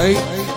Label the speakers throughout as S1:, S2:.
S1: أي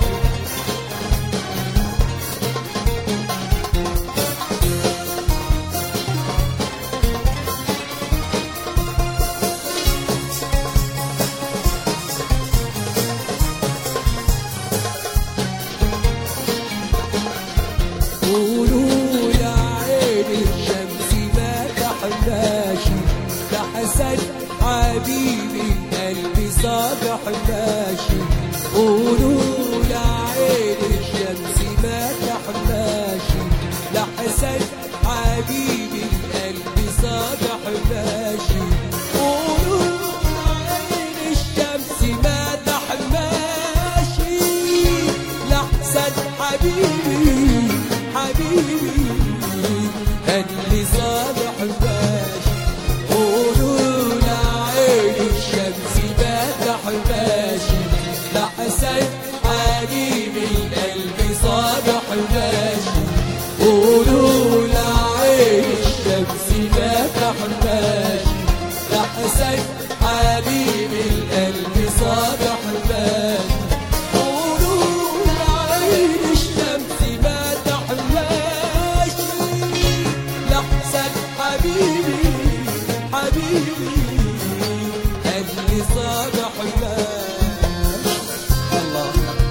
S1: قولوا يا عين الشمس ما تحلاشي ده حسن حبيبي قلبي صابح ماشي قولوا يا عين الشمس ما تحلاشي ده حسن حبيبي قلبي صابح ماشي قولوا يا عين الشمس ما تحماشي لحسن حبيبي حبيبي اللي صالح ماشي قولوا لعين الشمس فتح ماشي لحسن حبيبي قلبي صالح ماشي قولوا لعين الشمس فتح ماشي لحسن حبيبي القلب صالح ماشي قولوا لعين الشمس ما تحلاشي لحسن حبيبي حبيبي اللي صالح ماشي الله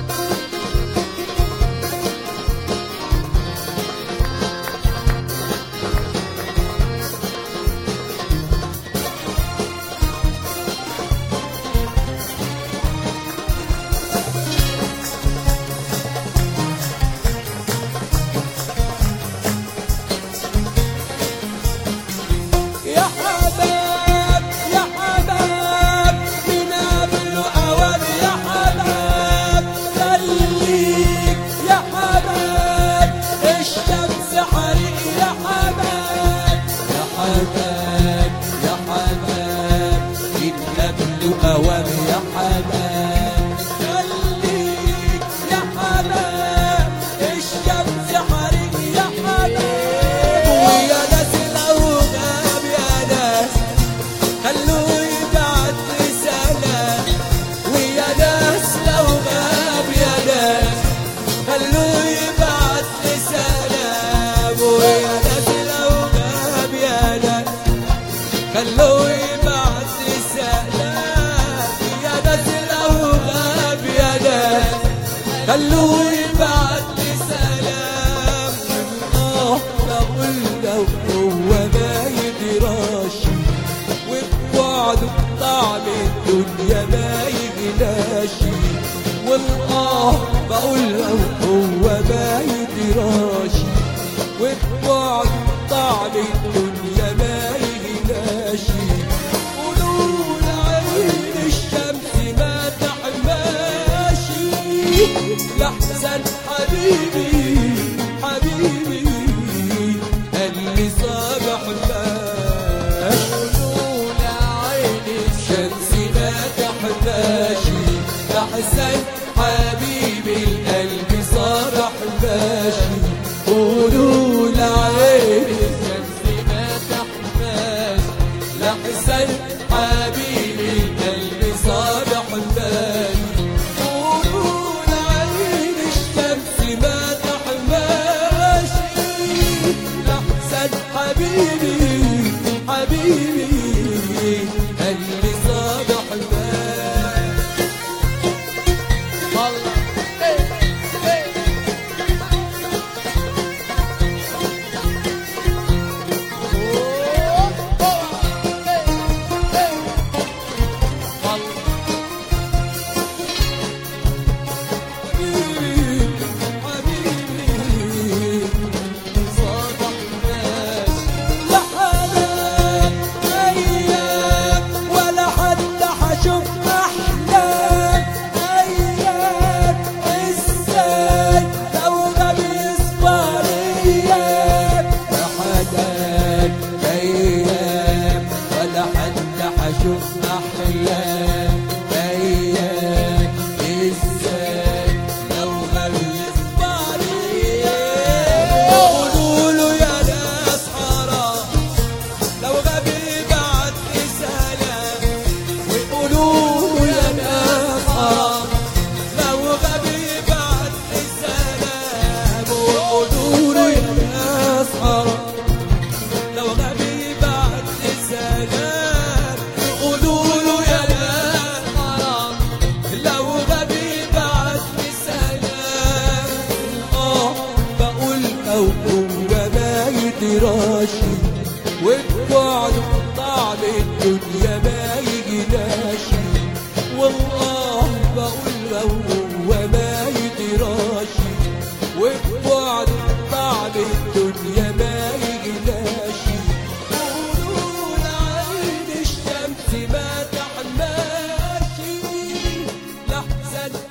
S1: يا حباب يا حباب من قبل أوان يا حباب خليك يا حباب الشمس حريق يا حباب يا حباب يا حباب من قبل أوان يا حباب خليك يا حباب الشمس حريق يا حباب ويا ناس الأوغام يا ناس خلوه يبعت رسالة ويا ناس لو غاب يا ناس خلوه يبعت رسالة ويا ناس لو غاب يا ناس خلوه يبعت رسالة يا ناس لو غاب يا ناس خلوه يبعت رسالة آه بقول لو هو ما يدراش وبوعده طعم الدنيا ما يغلاش والآه بقول له هو ما يدراش وبوعده طعم الدنيا ما يغلاش قولوا لعين الشمس ما تحماشي لحسن حبيبي حبيبي اللي صبح الناس قولوا لعين الشمس ما تحماشي لحسن حبيبي القلب صبح ماشي قولوا لعين الشمس ما تحماشي لحسن حبيبي القلب صبح ماشي قولوا لعين الشمس ما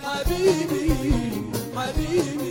S1: حبيبي حبيبي